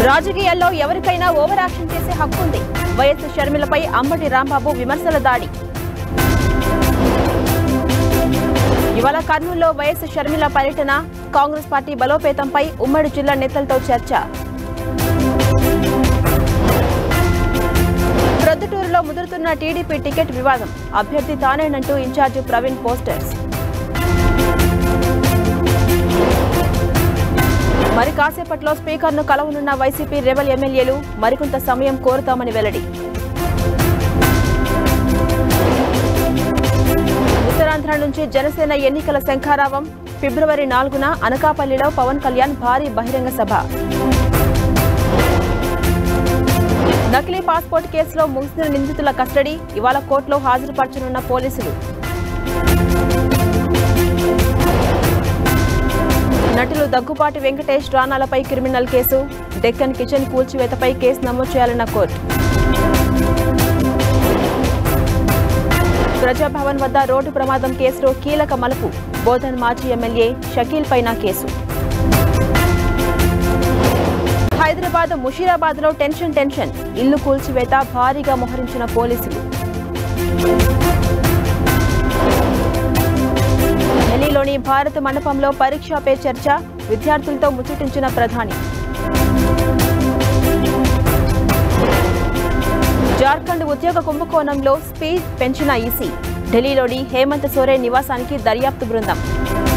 రాజకీయాల్లో ఎవరికైనా over action చేసే హక్కుంది వైఎస్ షర్మిలపై అంబటి రాంబాబు విమర్శల దాడి ఇవాళ కర్నూలులో వైఎస్ షర్మిల పర్యటన కాంగ్రెస్ పార్టీ బలోపేతంపై ఉమ్మడి జిల్లా నేతలతో చర్చ ప్రొద్దుటూరులో ముదురుతున్న టీడీపీ టికెట్ వివాదం అభ్యర్థి తానేనంటూ ఇన్ఛార్జి ప్రవీణ్ పోస్టర్స్ మరి కాసేపట్లో స్పీకర్ను కలవనున్న వైసీపీ రెబల్ ఎమ్మెల్యేలు మరికొంత సమయం కోరుతామని వెల్లడి ఉత్తరాంధ్ర నుంచి జనసేన ఎన్నికల శంఖారావం ఫిబ్రవరి నాలుగున అనకాపల్లిలో పవన్ కళ్యాణ్ భారీ బహిరంగ సభ నకిలీ పాస్పోర్ట్ కేసులో ముగిసిన నిందితుల కస్టడీ ఇవాళ కోర్టులో హాజరుపరచనున్న పోలీసులు నటులు దగ్గుపాటి వెంకటేష్ రాణాలపై క్రిమినల్ కేసు డెక్కన్ కిచెన్ కూల్చివేతపై కేసు నమోదు చేయాలన్న కోర్టు ప్రజాభవన్ వద్ద రోడ్డు ప్రమాదం కేసులో కీలక మలుపు బోధన్ మాజీ ఎమ్మెల్యే షకీల్ పైన కేసు హైదరాబాద్ ముషీరాబాద్ లో టెన్షన్ టెన్షన్ ఇల్లు కూల్చివేత భారీగా మోహరించిన పోలీసులు ఢిల్లీలోని భారత్ మండపంలో పరీక్షా పే చర్చ విద్యార్థులతో ముచ్చటించిన ప్రధాని జార్ఖండ్ ఉద్యోగ కుంభకోణంలో స్పీడ్ పెంచిన ఈసీ ఢిల్లీలోని హేమంత్ సోరెన్ నివాసానికి దర్యాప్తు బృందం